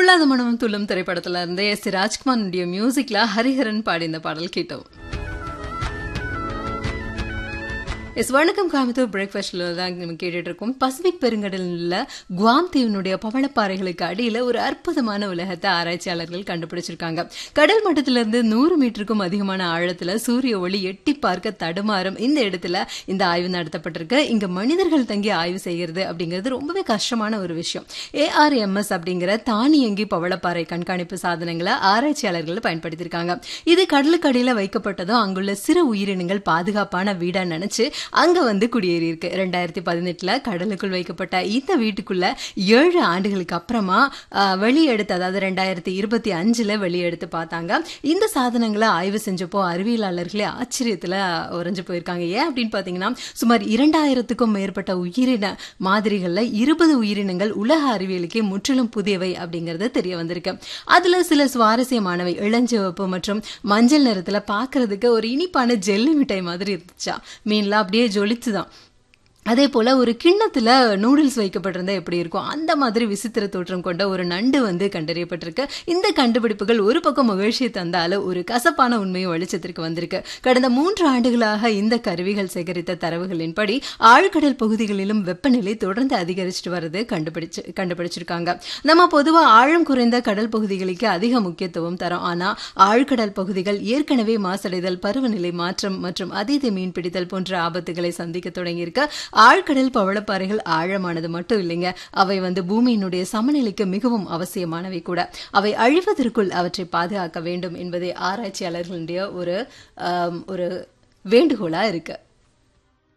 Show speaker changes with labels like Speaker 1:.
Speaker 1: துள்ளாத மனமும் துள்ளும் திரைப்படத்துல இருந்து எஸ் ராஜ்குமாருடைய மியூசிக்ல ஹரிஹரன் பாடி இந்த பாடல் கேட்டோம் எஸ் வணக்கம் கோயம்புத்தூர் பிரேக்ஃபாஸ்ட்ல தான் நம்ம கேட்டுட்டு இருக்கோம் பசிபிக் பெருங்கடலில் குவாம் தீவினுடைய பவளப்பாறைகளுக்கு அடியில் ஒரு அற்புதமான உலகத்தை ஆராய்ச்சியாளர்கள் கண்டுபிடிச்சிருக்காங்க கடல் மட்டத்திலிருந்து நூறு மீட்டருக்கும் அதிகமான ஆழத்துல சூரிய ஒளி எட்டி பார்க்க தடுமாறும் இந்த இடத்துல இந்த ஆய்வு நடத்தப்பட்டிருக்கு இங்க மனிதர்கள் தங்கி ஆய்வு செய்கிறது அப்படிங்கிறது ரொம்பவே கஷ்டமான ஒரு விஷயம் ஏஆர்எம்எஸ் அப்படிங்கிற தானியங்கி பவளப்பாறை கண்காணிப்பு சாதனங்களை ஆராய்ச்சியாளர்கள் பயன்படுத்தியிருக்காங்க இது கடலுக்கு அடியில் வைக்கப்பட்டதும் அங்குள்ள சிறு உயிரினங்கள் பாதுகாப்பான வீடா நினைச்சு அங்க வந்து குடியேறி இருக்கு ரெண்டாயிரத்தி பதினெட்டுல கடலுக்குள் வைக்கப்பட்ட இந்த வீட்டுக்குள்ள ஏழு ஆண்டுகளுக்கு அப்புறமா ஆஹ், வெளியெடுத்து அதாவது ரெண்டாயிரத்தி இருபத்தி அஞ்சுல வெளியெடுத்து பார்த்தாங்க இந்த சாதனங்களை ஆய்வு செஞ்சப்போ அறிவியலாளர்களே ஆச்சரியத்துல உறைஞ்சு போயிருக்காங்க ஏன் அப்படின்னு பாத்தீங்கன்னா சுமார் இரண்டாயிரத்துக்கும் மேற்பட்ட உயிரின மாதிரிகள்ல இருபது உயிரினங்கள் உலக அறிவியலுக்கே முற்றிலும் புதியவை அப்படிங்கறது தெரிய வந்திருக்கு அதுல சில சுவாரஸ்யமானவை இளஞ்சிவப்பு மற்றும் மஞ்சள் நிறத்துல பாக்குறதுக்கு ஒரு இனிப்பான ஜெல்லி மிட்டாய் மாதிரி இருந்துச்சா மீன்லாம் அப்படியே ஜொலிச்சுதான் அதே போல ஒரு கிண்ணத்துல நூடுல்ஸ் வைக்கப்பட்டிருந்தா எப்படி இருக்கும் அந்த மாதிரி விசித்திர தோற்றம் கொண்ட ஒரு நண்டு வந்து கண்டறியப்பட்டிருக்கு இந்த கண்டுபிடிப்புகள் ஒரு பக்கம் மகிழ்ச்சியை தந்தாலும் ஒரு கசப்பான உண்மையும் வெளிச்சத்திற்கு வந்திருக்கு கடந்த மூன்று ஆண்டுகளாக இந்த கருவிகள் சேகரித்த தரவுகளின்படி ஆழ்கடல் பகுதிகளிலும் வெப்பநிலை தொடர்ந்து அதிகரிச்சுட்டு வர்றது கண்டுபிடிச்சு கண்டுபிடிச்சிருக்காங்க நம்ம பொதுவா ஆழம் குறைந்த கடல் பகுதிகளுக்கு அதிக முக்கியத்துவம் தரோம் ஆனா ஆழ்கடல் பகுதிகள் ஏற்கனவே மாசடைதல் பருவநிலை மாற்றம் மற்றும் அதீத மீன்பிடித்தல் போன்ற ஆபத்துகளை சந்திக்க தொடங்கியிருக்க ஆழ்கடல் பவளப்பாறைகள் ஆழமானது மட்டும் இல்லைங்க அவை வந்து பூமியினுடைய சமநிலைக்கு மிகவும் அவசியமானவை கூட அவை அழிவதற்குள் அவற்றை பாதுகாக்க வேண்டும் என்பதே ஆராய்ச்சியாளர்களுடைய ஒரு ஆம், ஒரு வேண்டுகோளா இருக்கு